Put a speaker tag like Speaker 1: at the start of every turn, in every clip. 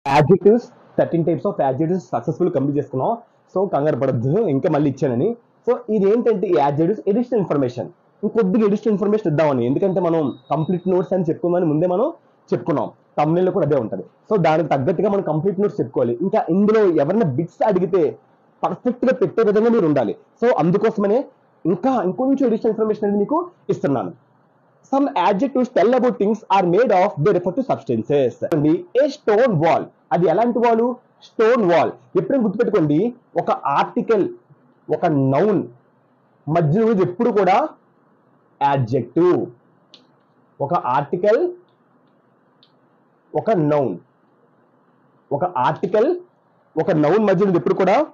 Speaker 1: Adjectives thirteen types of adjectives successful complete చేసుకున్నాం so కంగారు పడద్దు ఇంకా మళ్ళీ ఇచ్చానని సో ఇది ఏంటంటే ఈ యాడ్జెక్టివ్స్ ఎడిషనల్ ఇన్ఫర్మేషన్ ఇంకొద్దిగా ఎడిషనల్ ఇన్ఫర్మేషన్ ఇద్దామని ఎందుకంటే మనం కంప్లీట్ నోట్స్ అని చెప్పుకోమని ముందే మనం చెప్పుకున్నాం తమిళలో కూడా అదే ఉంటుంది సో దానికి తగ్గట్టుగా మనం కంప్లీట్ నోట్స్ చెప్పుకోవాలి ఇంకా ఇందులో ఎవరైనా బిట్స్ అడిగితే పర్ఫెక్ట్ గా పెట్టే విధంగా మీరు ఉండాలి సో అందుకోసమనే ఇంకా ఇంకొంచెం ఎడిషనల్ ఇన్ఫర్మేషన్ అనేది మీకు ఇస్తున్నాను some adjectives tell about things are made of they refer to substances a stone wall అది ఎలాంటి వాల్ స్టోన్ వాల్ ఎప్పుడైనా గుర్తుపెట్టుకోండి ఒక ఆర్టికల్ ఒక నౌన్ మధ్యలో ఉన్నది ఎప్పుడు కూడా యాడ్జెక్టివ్ ఒక ఆర్టికల్ ఒక నౌన్ ఒక ఆర్టికల్ ఒక నౌన్ మధ్య ఉన్నది ఎప్పుడు కూడా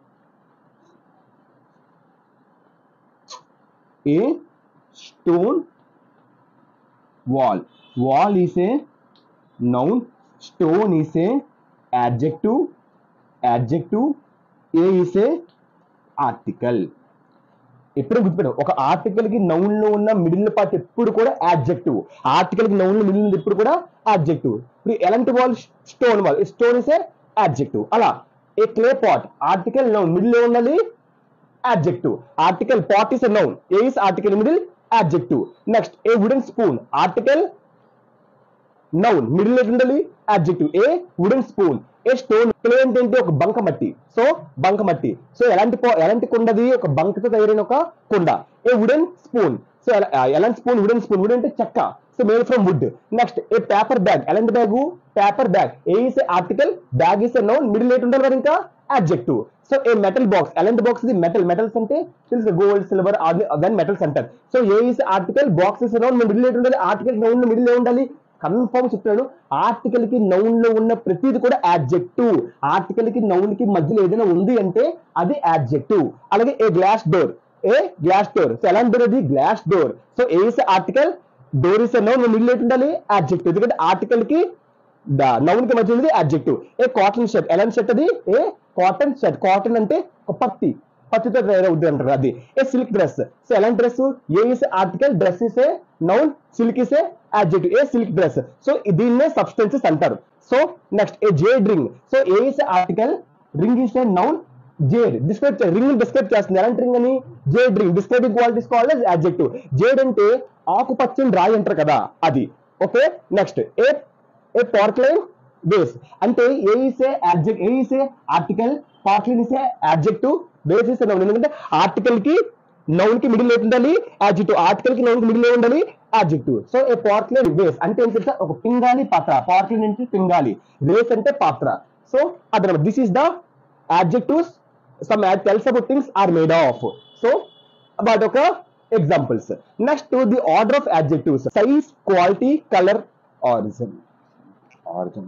Speaker 1: a stone wall wall is a noun stone is a adjective adjective a is a article ఎప్పుడు గుర్తుపెట్టు ఒక ఆర్టికల్ కి నౌన్ లో ఉన్న మిడిల్ పార్ట్ ఎప్పుడు కూడా యాడ్జెక్టివ్ ఆర్టికల్ కి నౌన్ లో మిడిల్ ఎప్పుడు కూడా యాడ్జెక్టివ్ ఇప్పుడు ఎలాంటి wall stone wall stone is a adjective అలా a clay pot article noun middle లో ఉన్నది adjective. Article pot is a noun. A is article in middle, adjective. Next, a wooden spoon. Article, noun. Middle లో ఉండాలి adjective. A wooden spoon. A stone clay ఏంటంటే ఒక బంక మట్టి so బంక మట్టి సో ఎలాంటి పో- ఎలాంటి కుండది ఒక బంకతో తయారైన ఒక కుండ ఏ వుడెన్ స్పూన్ సో ఎలాంటి స్పూన్ వుడెన్ స్పూన్ వుడ్ అంటే చెక్క so made from wood next a paper bag ఎలాంటి bag paper bag a is article bag is noun middle at ఉండాలి మరి ఇంకా adjective so a metal box ఎలాంటి box ఇది metal metals అంటే తెలుసు గోల్డ్ సిల్వర్ దెన్ మెటల్స్ అంటారు so a is article box is noun middle at ఉండాలి article noun middle a ఉండాలి కన్ఫర్మ్ చెప్తాడు ఆర్టికల్ కి నౌన్ లో ఉన్న ప్రతిది కూడా యాడ్జెక్టివ్ ఆర్టికల్ కి నౌన్ కి మధ్యలో ఏదైనా ఉంది అంటే అది యాడ్జెక్టివ్ అలాగే a glass door a glass door so ఎలాంటి డోర్ అది glass door so a is article door is noun middle at ఉండాలి యాడ్జెక్టివ్ ఎందుకంటే ఆర్టికల్ కి నౌన్ కి మధ్య ఉన్నది అడ్జెక్టివ్ ఏ కాటన్ షర్ట్ ఎలాంటి షర్ట్ అది ఏ కాటన్ షర్ట్ కాటన్ అంటే ఒక పత్తి పత్తితో తయారవుద్ది అంటారు అది ఏ సిల్క్ డ్రెస్ సో ఎలాంటి dress a is article dress is a noun silk is a adjective a silk dress so దీన్నే సబ్స్టెన్సెస్ అంటారు so next a jade ring so a is article ring is a noun jade describe ring describe చేస్తుంది ఎలాంటి ring అని jade ring describing qualities called adjective jade అంటే ఆకుపచ్చని రాయి అంటారు కదా అది okay next a a porcelain vase అంటే ఏ ఇసే adjective a is article porcelain is adjective vase is noun ఎందుకంటే ఆర్టికల్ కి నౌన్ కి మిడిల్ ఉండాలి యాడ్జెక్టివ్ ఆర్టికల్ కి నౌన్ కి మిడిల్ ఉండాలి adjective so a porcelain vase అంటే ఏంటి తెలుసా ఒక పింగాలి పాత్ర పార్క్లైన్ అంటే పింగాలి బేస్ అంటే పాత్ర సో అదనమాట this is the adjectives some ad tells about things are made of so about ఒక examples next to the order of adjectives size quality color origin origin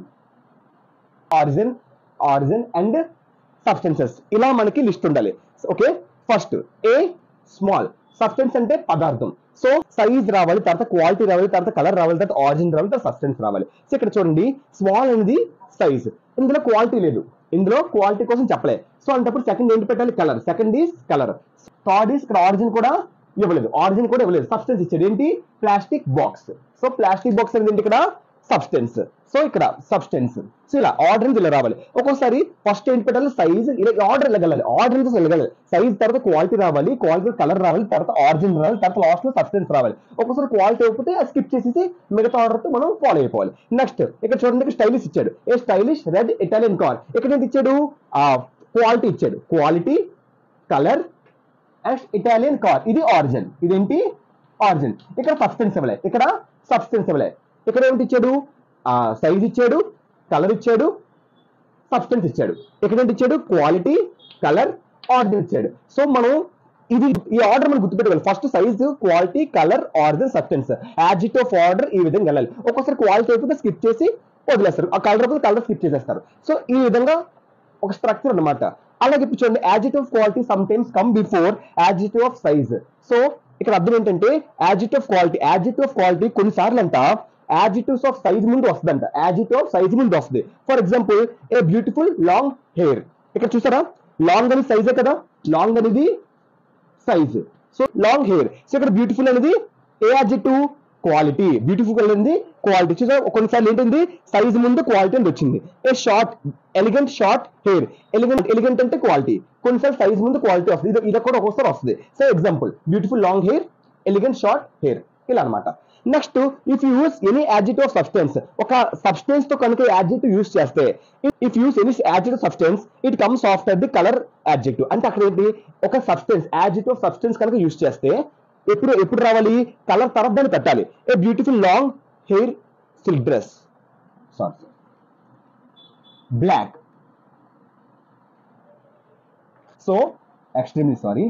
Speaker 1: origin origin and substances ఇలా మనకి list ఉండాలి okay first a small substance అంటే పదార్థం so size రావాలి తర్వాత quality రావాలి తర్వాత కలర్ రావాలి తర్వాత ఆరిజిన్ రావాలి తర్వాత సబ్స్టెన్స్ రావాలి సో ఇక్కడ చూడండి స్మాల్ అనేది సైజ్ ఇందులో క్వాలిటీ లేదు ఇందులో క్వాలిటీ కోసం చెప్పలే సో అంటప్పుడు సెకండ్ ఏంటి పెట్టాలి colour second is colour third is ఇక్కడ ఆరిజిన్ కూడా ఇవ్వలేదు ఆరిజిన్ కూడా ఇవ్వలేదు సబ్స్టెన్స్ ఇచ్చాడు ఏంటి plastic box so plastic box అనేది ఏంటి ఇక్కడ సబ్స్టెన్స్ సో ఇక్కడ సబ్స్టెన్స్ సో ఇలా ఆర్డర్ ఇలా రావాలి ఒక్కోసారి ఫస్ట్ ఏంటి పెట్టాలి సైజ్ ఇలా ఆర్డర్ వెళ్ళగలాలి ఆర్డర్ వెళ్ళగలాలి సైజ్ తర్వాత క్వాలిటీ రావాలి క్వాలిటీ కలర్ రావాలి తర్వాత ఆరిజిన్ రావాలి తర్వాత లాస్ట్ లో సబ్స్టెన్స్ రావాలి ఒక్కోసారి క్వాలిటీ అయిపోతే స్కిప్ చేసేసి మిగతా ఆర్డర్ తో మనం ఫాలో అయిపోవాలి నెక్స్ట్ ఇక్కడ చూడండి స్టైలిష్ ఇచ్చాడు a stylish red Italian car ఇక్కడ ఏంటి ఇచ్చాడు క్వాలిటీ ఇచ్చాడు quality colour and Italian car ఇది ఆరిజిన్ ఇదేంటి ఆరిజిన్ ఇక్కడ సబ్స్టెన్స్ ఇవ్వలే ఇక్కడ సబ్స్టెన్స్ ఇవ్వలే ఇక్కడ ఏంటి ఇచ్చాడు సైజ్ ఇచ్చాడు కలర్ ఇచ్చాడు సబ్స్టెన్స్ ఇచ్చాడు ఇక్కడ ఏంటి ఇచ్చాడు క్వాలిటీ కలర్ ఆర్డర్ ఇచ్చాడు సో మనం ఇది ఈ ఆర్డర్ మనం గుర్తుపెట్టుకోవాలి first size quality colour order substance adjective of order ఈ విధంగా వెళ్ళాలి ఒక్కోసారి క్వాలిటీ అయిపోతే స్కిప్ చేసి వదిలేస్తారు ఆ కలర్ అయిపోతే కలర్ స్కిప్ చేసేస్తారు సో ఈ విధంగా ఒక స్ట్రక్చర్ అన్నమాట అలాగే ఇప్పుడు చూడండి adjective of quality sometimes come before adjective of size so ఇక్కడ అర్థం ఏంటంటే adjective of quality adjective of quality కొన్నిసార్లు అంట యాజిటివ్స్ ఆఫ్ సైజ్ ముందు వస్తుందంట యాజిట్ ఆఫ్ సైజ్ ముందు వస్తుంది for example a beautiful long hair ఇక్కడ చూసారా లాంగ్ అనేది సైజే కదా లాంగ్ అనేది size so long hair so ఇక్కడ బ్యూటిఫుల్ అనేది a adjective quality beautiful colour ఉంది క్వాలిటీ చూసా కొన్నిసార్లు ఏంటింది సైజ్ ముందు క్వాలిటీ అని వచ్చింది a short elegant short hair elegant elegant అంటే క్వాలిటీ కొన్నిసార్లు సైజ్ ముందు క్వాలిటీ వస్తుంది ఇది ఇది కూడా ఒక్కొక్కసారి వస్తుంది so example beautiful long hair elegant short hair ఇలా అనమాట next if you use any adjective of substance ఒక సబ్స్టెన్స్ తో కనుక యాడ్జెక్టివ్ యూస్ చేస్తే if use any adjective substance it comes after the colour adjective అంటే అక్కడ ఏంటి ఒక సబ్స్టెన్స్ యాడ్జెక్టివ్ ఆఫ్ సబ్స్టెన్స్ కనుక యూస్ చేస్తే ఎప్పుడు ఎప్పుడు రావాలి కలర్ తర్వాత దాన్ని పెట్టాలి a beautiful long hair silk dress sorry black so extremely sorry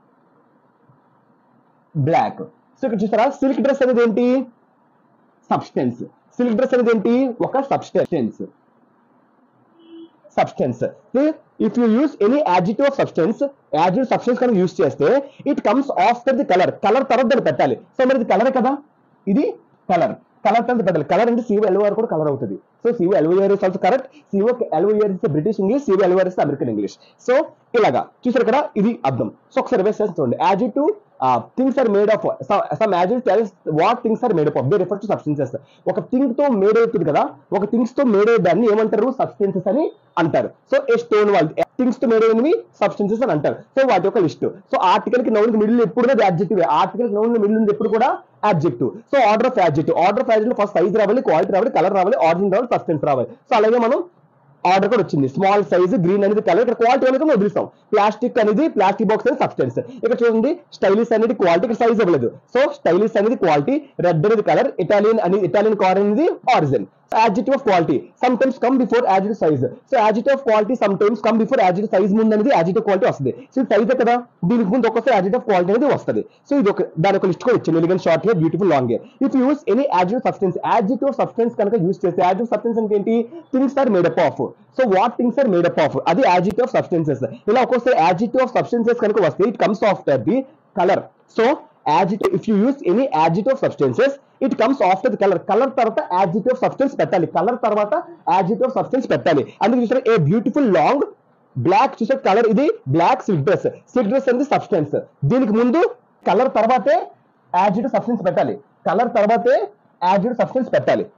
Speaker 1: black so ఇక్కడ చూసారా సిల్క్ డ్రెస్ అనేది ఏంటి సబ్స్టెన్స్ సిల్క్ డ్రెస్ అనేది ఏంటి ఒక substance substance if you use any adjective of substance adjective substance కనుక యూస్ చేస్తే it comes after the colour colour తర్వాత దాన్ని పెట్టాలి సో మరి ఇది కలర్ కదా ఇది కలర్ కలర్ తర్వాత పెట్టాలి కలర్ అంటే సిఓ ఎల్ఓఆర్ కూడా కలర్ అవుతుంది so C O L O R is also correct C O L O R is British English C O L O R is American English so ఇలాగా చూసారు ఇక్కడ ఇది అర్థం సో ఒకసారి రివర్స్ చేసి చూడండి adjective things are made of some adjective tells what things are made of they refer to substances ఒక thing తో మేడ్ అవుతుంది కదా ఒక థింగ్స్ తో మేడ్ అయ్యే దాన్ని ఏమంటారు సబ్స్టెన్సెస్ అని అంటారు so a stone wall things తో మేడ్ అయినవి సబ్స్టెన్సెస్ అని అంటారు సో వాటి యొక్క లిస్ట్ సో ఆర్టికల్ కి నౌన్ కి మిడిల్ ఎప్పుడు కూడా యాడ్జెక్టివ్ ఆర్టికల్ నౌన్ మిడిల్ ఉంది ఎప్పుడు కూడా adjective so order of adjective order of adjective first size రావాలి క్వాలిటీ రావాలి కలర్ రావాలి ఆరిజిన్ రావాలి సబ్స్టెన్స్ రావాలి సో అలాగే మనం ఆర్డర్ కూడా వచ్చింది స్మాల్ సైజ్ గ్రీన్ అనేది కలర్ ఇక్కడ క్వాలిటీ అనేది మనం వదిలిస్తాం ప్లాస్టిక్ అనేది ప్లాస్టిక్ బాక్స్ అనేది సబ్స్టెన్స్ ఇక్కడ చూడండి స్టైలిష్ అనేది క్వాలిటీ ఇక్కడ సైజ్ ఇవ్వలేదు సో స్టైలిష్ అనేది క్వాలిటీ రెడ్ అనేది కలర్ ఇటాలియన్ అనేది ఇటాలియన్ కార్ అనేది origin adjective of quality sometimes come before adjective size so adjective of quality sometimes come before adjective size ముందు అనేది adjective quality వస్తుంది so ఇది size కదా దీనికి ముందు ఒక్కసారి యాడ్జెక్టివ్ ఆఫ్ క్వాలిటీ అనేది వస్తుంది సో ఇది ఒక దాని ఒక లిస్ట్ కూడా ఇచ్చింది elegant short hair beautiful long hair if use any adjective substance adjective substance కనుక యూస్ చేస్తే యాడ్జెక్టివ్ సబ్స్టెన్స్ అంటే ఏంటి things are made up of so what things are made up of అది యాడ్జెక్టివ్ ఆఫ్ సబ్స్టెన్సెస్ ఇలా ఒక్కొక్కసారి యాడ్జెక్టివ్ ఆఫ్ సబ్స్టెన్సెస్ కనుక వస్తే it comes after the colour so adjective if you use any adjective of substances it comes after the colour colour తర్వాత adjective substance పెట్టాలి colour తర్వాత adjective substance పెట్టాలి అందుకే చూసారు ఏ బ్యూటిఫుల్ లాంగ్ బ్లాక్ చూసే colour ఇది black silk dress silk dress అనేది substance దీనికి ముందు కలర్ తర్వాతే యాడ్జెక్టివ్ సబ్స్టెన్స్ పెట్టాలి కలర్ తర్వాతే యాడ్జెక్టివ్ సబ్స్టెన్స్ పెట్టాలి